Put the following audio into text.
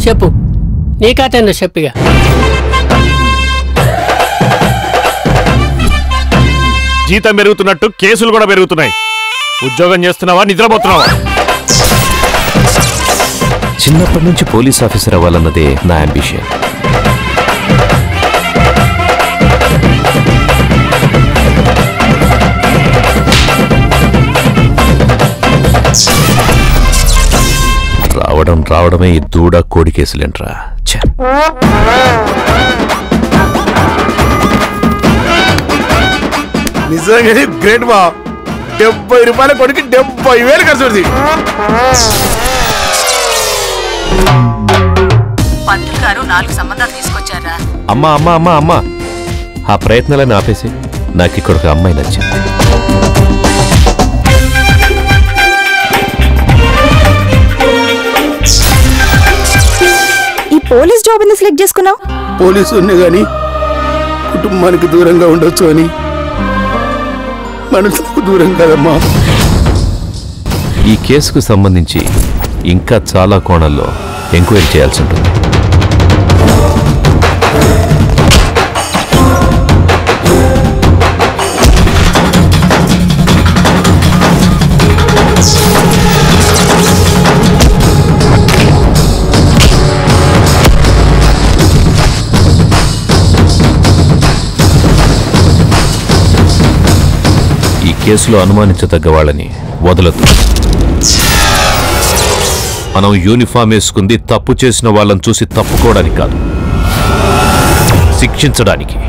చెప్పు నీ కథేందో చెప్పిగా జీతం పెరుగుతున్నట్టు కేసులు కూడా పెరుగుతున్నాయి ఉద్యోగం చేస్తున్నావా నిద్రపోతున్నావా చిన్నప్పటి నుంచి పోలీస్ ఆఫీసర్ అవ్వాలన్నదే నా అంబిషన్ రావడం రావడమే ఈ దూడ కోడి కేసులేంట్రా ఛే నిజంగానే గ్రేట్ బా డెబ్బై రూపాయల కొడుకు డెబ్బై వేలు ఖర్చు పెడుతుంది పంతులు గారు నాలుగు సంబంధాలు తీసుకొచ్చారా అమ్మా అమ్మా అమ్మా అమ్మా ఆ ప్రయత్నాలను ఆపేసి నాకు ఇక్కడ ఒక అమ్మాయి నచ్చింది ఈ పోలీస్ జాబ్ ఎందుకు సెలెక్ట్ చేసుకున్నావు పోలీసు ఉన్నాయి కానీ కుటుంబానికి దూరంగా ఉండొచ్చు అని మనసుకు దూరం కదమ్మా ఈ కేసుకు సంబంధించి ఇంకా చాలా కోణాల్లో ఎంక్వైరీ చేయాల్సి ఉంటుంది ఈ కేసులో అనుమానించదగ్గ వాళ్ళని వదలదు మనం యూనిఫామ్ వేసుకుంది తప్పు చేసిన వాళ్ళని చూసి తప్పుకోవడానికి కాదు శిక్షించడానికి